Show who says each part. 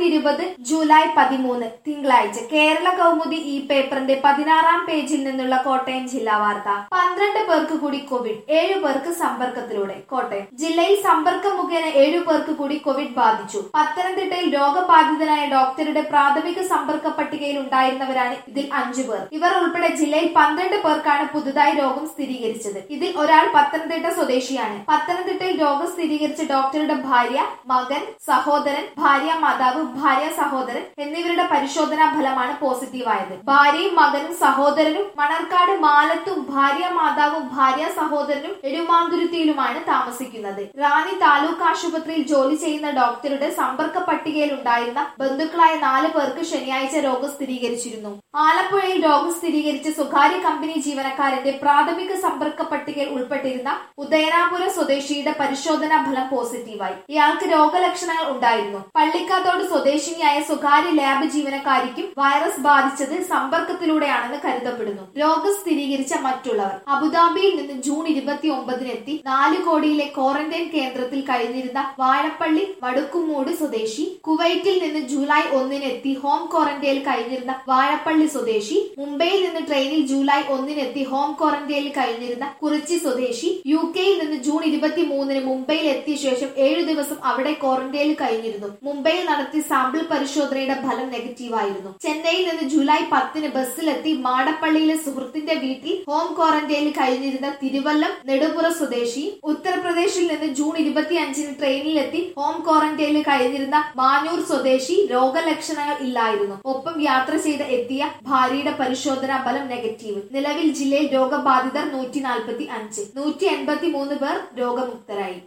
Speaker 1: രണ്ടായിരത്തി ഇരുപത് ജൂലൈ പതിമൂന്ന് തിങ്കളാഴ്ച കേരള കൗമുദി ഈ പേപ്പറിന്റെ പതിനാറാം പേജിൽ നിന്നുള്ള കോട്ടയം ജില്ലാ വാർത്ത പന്ത്രണ്ട് പേർക്ക് കൂടി കോവിഡ് ഏഴു പേർക്ക് സമ്പർക്കത്തിലൂടെ കോട്ടയം ജില്ലയിൽ സമ്പർക്കം മുഖേന ഏഴു പേർക്ക് കൂടി കോവിഡ് ബാധിച്ചു പത്തനംതിട്ടയിൽ രോഗബാധിതനായ ഡോക്ടറുടെ പ്രാഥമിക സമ്പർക്ക പട്ടികയിൽ ഉണ്ടായിരുന്നവരാണ് ഇതിൽ അഞ്ചു പേർ ഇവർ ഉൾപ്പെടെ ജില്ലയിൽ പന്ത്രണ്ട് പേർക്കാണ് പുതുതായി രോഗം സ്ഥിരീകരിച്ചത് ഇതിൽ ഒരാൾ പത്തനംതിട്ട സ്വദേശിയാണ് പത്തനംതിട്ടയിൽ രോഗം സ്ഥിരീകരിച്ച ഡോക്ടറുടെ ഭാര്യ മകൻ സഹോദരൻ ഭാര്യ മാതാവ് ഭാര്യ സഹോദരൻ എന്നിവരുടെ പരിശോധനാ ഫലമാണ് പോസിറ്റീവായത് ഭാര്യയും മകനും സഹോദരനും മണർക്കാട് മാലത്തും ഭാര്യ മാതാവും ഭാര്യ സഹോദരനും എഴുമാന്തുരുത്തിയിലുമാണ് താമസിക്കുന്നത് റാന്നി താലൂക്ക് ആശുപത്രിയിൽ ജോലി ചെയ്യുന്ന ഡോക്ടറുടെ സമ്പർക്ക പട്ടികയിൽ ഉണ്ടായിരുന്ന ബന്ധുക്കളായ നാല് പേർക്ക് ശനിയാഴ്ച രോഗം സ്ഥിരീകരിച്ചിരുന്നു ആലപ്പുഴയിൽ രോഗം സ്ഥിരീകരിച്ച സ്വകാര്യ കമ്പനി ജീവനക്കാരന്റെ പ്രാഥമിക സമ്പർക്ക പട്ടികയിൽ ഉൾപ്പെട്ടിരുന്ന ഉദയനാപുര സ്വദേശിയുടെ പരിശോധനാ ഫലം പോസിറ്റീവായി ഇയാൾക്ക് രോഗലക്ഷണങ്ങൾ ഉണ്ടായിരുന്നു പള്ളിക്കാത്തോട് സ്വദേശിനിയായ സ്വകാര്യ ലാബ് ജീവനക്കാരിക്കും വൈറസ് ബാധിച്ചത് സമ്പർക്കത്തിലൂടെയാണെന്ന് കരുതപ്പെടുന്നു രോഗം സ്ഥിരീകരിച്ച മറ്റുള്ളവർ അബുദാബിയിൽ നിന്ന് ജൂൺ ഇരുപത്തി ഒമ്പതിനെത്തി നാല് കോടിയിലെ ക്വാറന്റൈൻ കേന്ദ്രത്തിൽ കഴിഞ്ഞിരുന്ന വാഴപ്പള്ളി വടുക്കുമൂട് സ്വദേശി കുവൈറ്റിൽ നിന്ന് ജൂലൈ ഒന്നിനെത്തി ഹോം ക്വാറന്റൈനിൽ കഴിഞ്ഞിരുന്ന വാഴപ്പള്ളി സ്വദേശി മുംബൈയിൽ നിന്ന് ട്രെയിനിൽ ജൂലൈ ഒന്നിനെത്തി ഹോം ക്വാറന്റൈനിൽ കഴിഞ്ഞിരുന്ന കുറിച്ചി സ്വദേശി യു കെയിൽ നിന്ന് ജൂൺ ഇരുപത്തി മൂന്നിന് മുംബൈയിൽ എത്തിയ ശേഷം ഏഴു ദിവസം അവിടെ ക്വാറന്റൈനിൽ കഴിഞ്ഞിരുന്നു മുംബൈയിൽ നടത്തിയ സാമ്പിൾ പരിശോധനയുടെ ഫലം നെഗറ്റീവായിരുന്നു ചെന്നൈയിൽ നിന്ന് ജൂലൈ പത്തിന് ബസ്സിലെത്തി മാടപ്പള്ളിയിലെ സുഹൃത്തിന്റെ വീട്ടിൽ ഹോം ക്വാറന്റൈനിൽ കഴിഞ്ഞിരുന്ന തിരുവല്ലം നെടുപുറ സ്വദേശി ഉത്തർപ്രദേശിൽ നിന്ന് ജൂൺ ഇരുപത്തി അഞ്ചിന് ട്രെയിനിലെത്തി ഹോം ക്വാറന്റൈനിൽ കഴിഞ്ഞിരുന്ന മാനൂർ സ്വദേശി രോഗലക്ഷണങ്ങൾ ഇല്ലായിരുന്നു ഒപ്പം യാത്ര ചെയ്ത് എത്തിയ ഭാര്യയുടെ പരിശോധനാ ഫലം നെഗറ്റീവ് നിലവിൽ ജില്ലയിൽ രോഗബാധിതർ നൂറ്റി നാൽപ്പത്തി അഞ്ച് നൂറ്റി എൺപത്തി മൂന്ന് പേർ രോഗമുക്തരായി